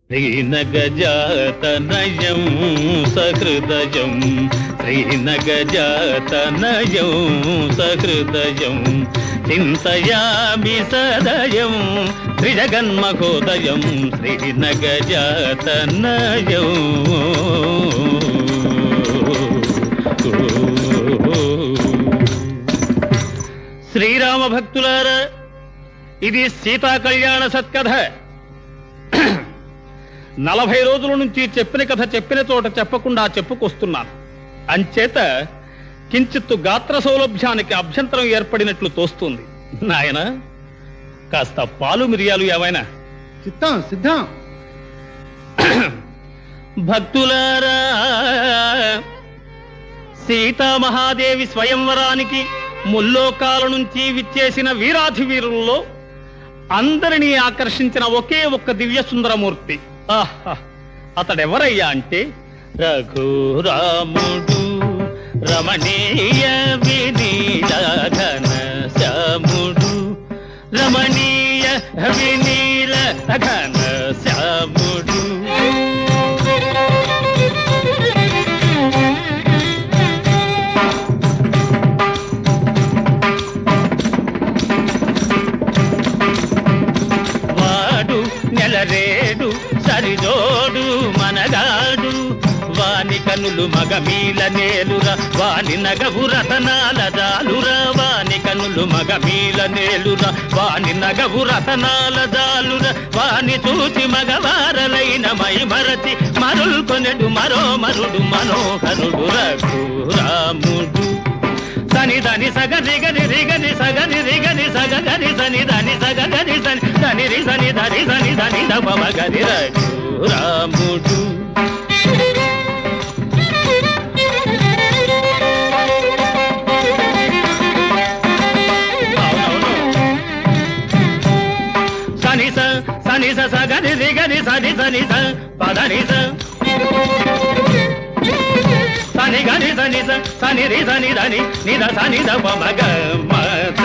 శ్రీనగజాతనయం సహృదయం శ్రీనగజాతనయం సహృదయం చింతయామి సదయం త్రిజగన్మహోదయం శ్రీనగజాతనయం శ్రీరామ భక్తులారా ఇది సీతా కళ్యాణ సత్కథ నలభై రోజుల నుంచి చెప్పిన కథ చెప్పిన చోట చెప్పకుండా చెప్పుకొస్తున్నాను అంచేత కించిత్తు గాత్ర సౌలభ్యానికి అభ్యంతరం ఏర్పడినట్లు తోస్తుంది నాయన కాస్త పాలు మిరియాలు ఏవైనా చిత్తం సిద్ధం భక్తులారా సీతామహాదేవి స్వయంవరానికి ముల్లోకాల నుంచి విచ్చేసిన వీరాధి వీరుల్లో అందరినీ ఆకర్షించిన ఒకే ఒక్క దివ్య సుందరమూర్తి ఆహా అతడెవరయ్యా అంటే రఘురాముడు రమణీయ వినీలఘన శ్యాముడు రమణీయ వినీల ఘన శ్యాముడు వాడు నెలరేడు సరిజోడు మనగాడు వాని కనులు మగమీల నేలురా వాని నగవు రతనాల జాలురా వాని కనులు మగమీల నేలురా వాని నగవు రతనాల జాలురా వాని చూచి మగవారలైన మై మరచి మరుల్ కొనెడు మరో మరుడు మనోహరుడు రఘురాముడు సని దని సగ రిగని రిగని సగని రిగని సగ గని సని దని సగ గని సని దని రి సని ధని సని ధని దప మగని రాముడు సని స సని స సగని రిగని సని సని స పదని స సని గని సని స సని రి సని దని నిద సని ద ప మగ మత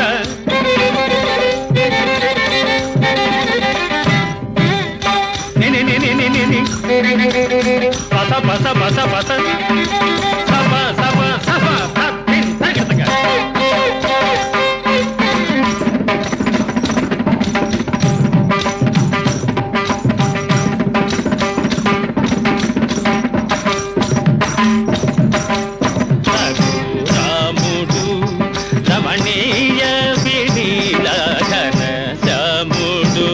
ని ని ని ని ని ని ని పస పస పస పస సప సప సప తత్తిన్ తగతగ రాముడు రమణీయ వినీల ఘన శ్యాముడు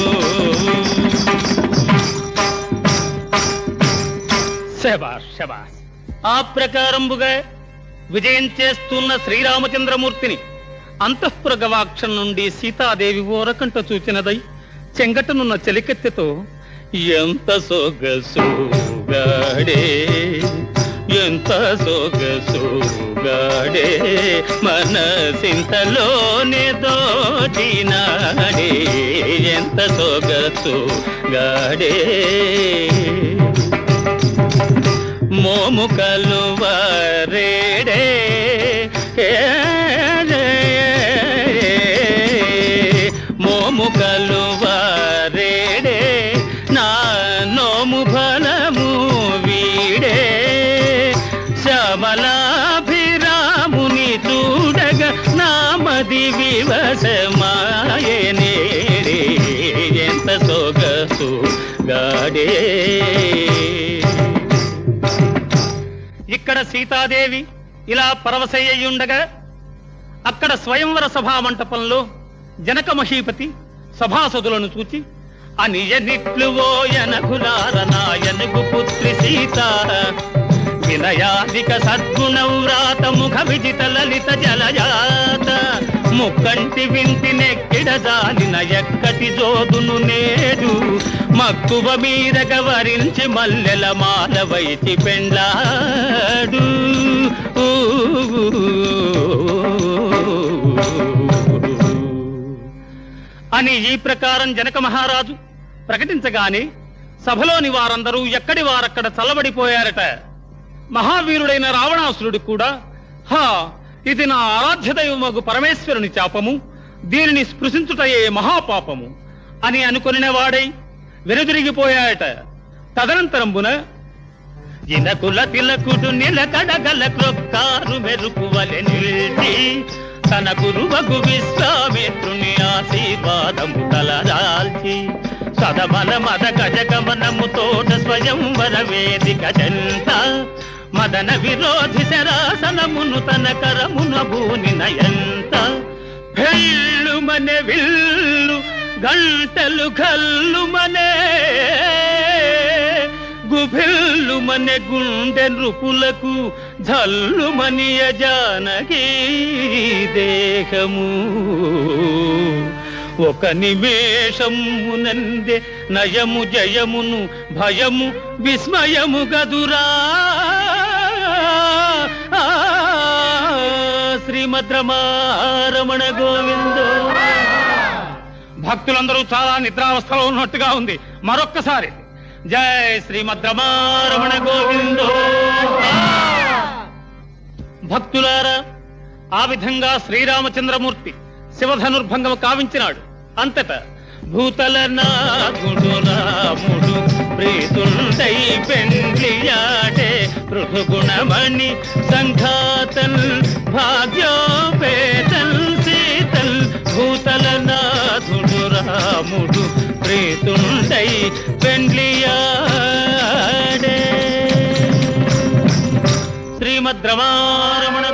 శబాష్ శబాష్ ఆ ప్రకారంబుగా విజయం చేస్తున్న శ్రీరామచంద్రమూర్తిని అంతఃపుర గవాక్షం నుండి సీతాదేవి ఓరకంట చూచినదై చెంగటనున్న చెలికెత్తెతో ఎంత సొగసుగాడే ఎంత సొగసుగాడే మనసింతలోనే దోచినాడే ఎంత సొగసుగాడే మోము కలువరేడే మోము కలువరేడే నా నోము ఫలము వీడే శ్యామలాభిరాముని చూడగ నామది వివసమాయనేడే ఎంత సొగసు గాడే ఇక్కడ సీతాదేవి ఇలా పరవశయ్యుండగా అక్కడ స్వయంవర సభా మంటపంలో జనక మహీపతి సభాసదులను చూచి అనియనిట్లు ఓయనకులార నాయనకు పుత్రి సీత వినయాధిక సద్గుణవ్రాత ముఖ విజిత లలిత జలజాత ముక్కంటి వింటి నెక్కిడ జాలిన ఎక్కటి జోదును నేడు మక్కువ మీదగ వరించి మల్లెల మాల వైచి పెండ్లాడు అని ఈ ప్రకారం జనక మహారాజు ప్రకటించగానే సభలోని వారందరూ ఎక్కడి వారక్కడ చల్లబడిపోయారట మహావీరుడైన రావణాసురుడు కూడా హా ఇది నా ఆరాధ్య దైవమగు పరమేశ్వరుని చాపము దీనిని స్పృశించుటయే మహాపాపము అని అనుకొనిన వాడై వెనుదిరిగిపోయాయట తదనంతరంబున ఇనకుల తిలకుడు నిలకడగల క్రొక్కారు మెరుపువలె నిలిచి తన గురువగు విశ్వామిత్రుని ఆశీర్వాదము తలదాల్చి సదమల మద గజగమనము తోట స్వయంవర వేదిక చెంత మదన విరోధి శరాసనమును తన కరమున భూనిన ఎంత భెళ్ళు మనే విల్లు గంటలు కల్లు మనే గుభిల్లు మనే గుండె నృపులకు జల్లు మనియ జానకి దేహము ఒక నిమేషమునందే నయము జయమును భయము విస్మయము గదురా శ్రీమద్రమారమణ గోవిందో భక్తులందరూ చాలా నిద్రావస్థలో ఉన్నట్టుగా ఉంది మరొక్కసారి జై శ్రీమద్రమారమణ గోవిందో భక్తులారా ఆ విధంగా శ్రీరామచంద్రమూర్తి శివధనుర్భంగం కావించినాడు అంతటా భూతల నాథుడు రాముడు ప్రీతుండై పెండ్లియాడే పృథుగుణమణి సంఘాతల్ భాగ్యోపేతల్ సీతల్ భూతల నాథుడు రాముడు ప్రీతుండై పెండ్లియాడే శ్రీమద్రమారమణ